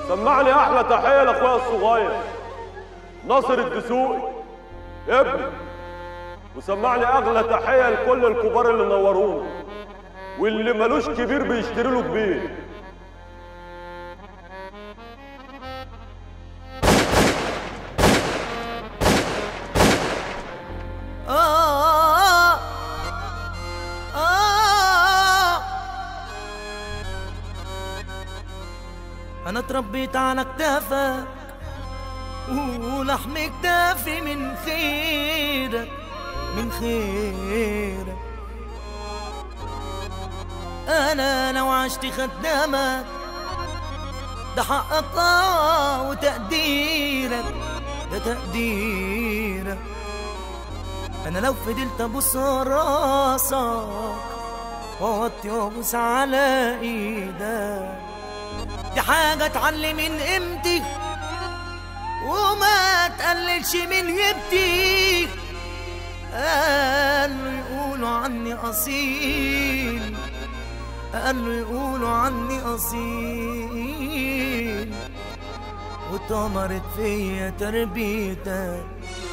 سمعني احلى تحيه لاخويا الصغير ناصر الدسوقي ابني وسمعني اغلى تحيه لكل الكبار اللي نورونا واللي ملوش كبير بيشتري له كبير آه آه أنا اتربيت على كتافك ولحم كتافي من خيرك من خيرك أنا لو عشت خدامك ده حقك آه وتقديرك ده تقديرك انا لو فضلت ابص راسك واوطي وابوس على ايدك دي حاجه تعلي من قيمتي وما تقللش من هيبتي قالوا يقولوا عني اصيل قالوا يقولوا عني اصيل وطمرت فيا تربيتك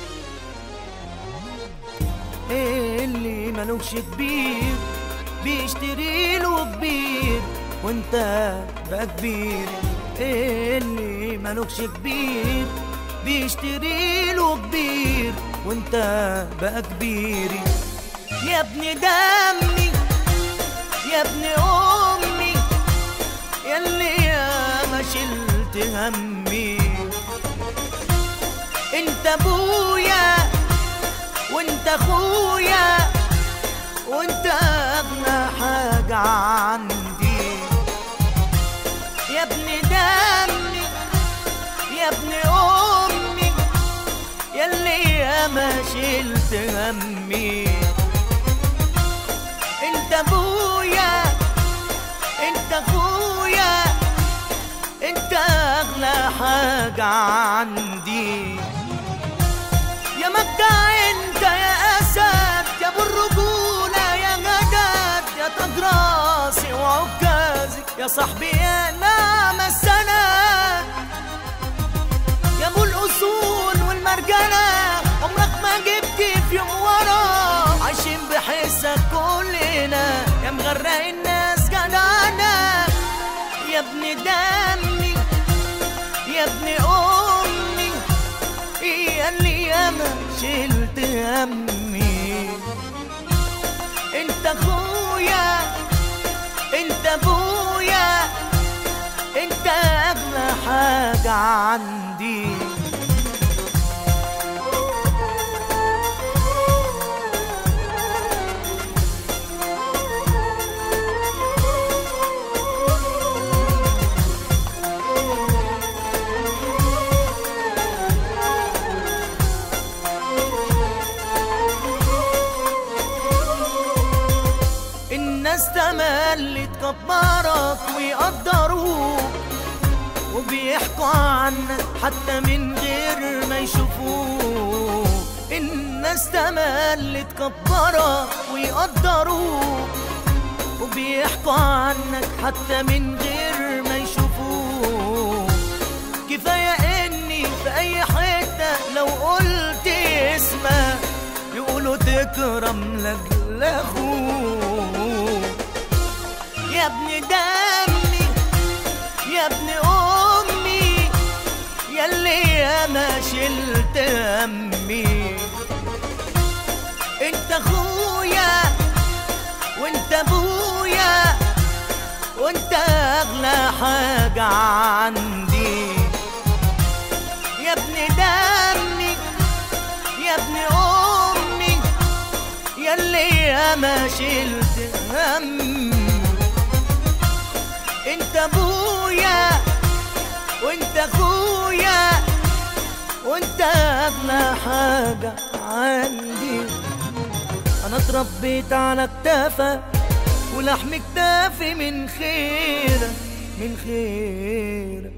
اللي ملوش كبير بيشتري له كبير وانت بقى كبير اللي ملوش كبير بيشتري له كبير وانت بقى كبير يا ابن دمي يا ابن امي ياللي يا ما شلت همي انت ابويا وانت اخويا وانت اغلى حاجة عندي يا ابن دمي يا ابن امي ياللي يا ما شلت همي انت ابويا انت اخويا انت اغلى حاجة عندي يا مكة انت يا اسد يا ابو الرجولة يا غداد يا تاج راسي وعكازي يا صاحبي يا نعم السند يا ابو الاصول والمرجلة عمرك ما جبت في يوم ورا عايشين بحسك كلنا يا مغرق الناس جدعنا يا ابن دمي يا ابن امي يا اللي ياما شلت همي انت اخويا انت ابويا انت اغلى حاجة عندي الناس تملي تكبرك ويقدروك وبيحكوا عنك حتى من غير ما يشوفوك الناس تملي تكبرك ويقدروك وبيحكوا عنك حتى من غير ما يشوفوك كفاية اني في اي حتة لو قلت اسمك يقولوا تكرم لك لاخوك يا ابن دمي يا ابن امي ياللي يا ما شلت همي انت اخويا وانت ابويا وانت اغلى حاجة عندي يا ابن دمي يا ابن امي ياللي يا ما شلت هم انت ابويا وانت اخويا وانت اغلى حاجة عندي انا اتربيت على كتافك ولحم كتافي من خيرك من خيرك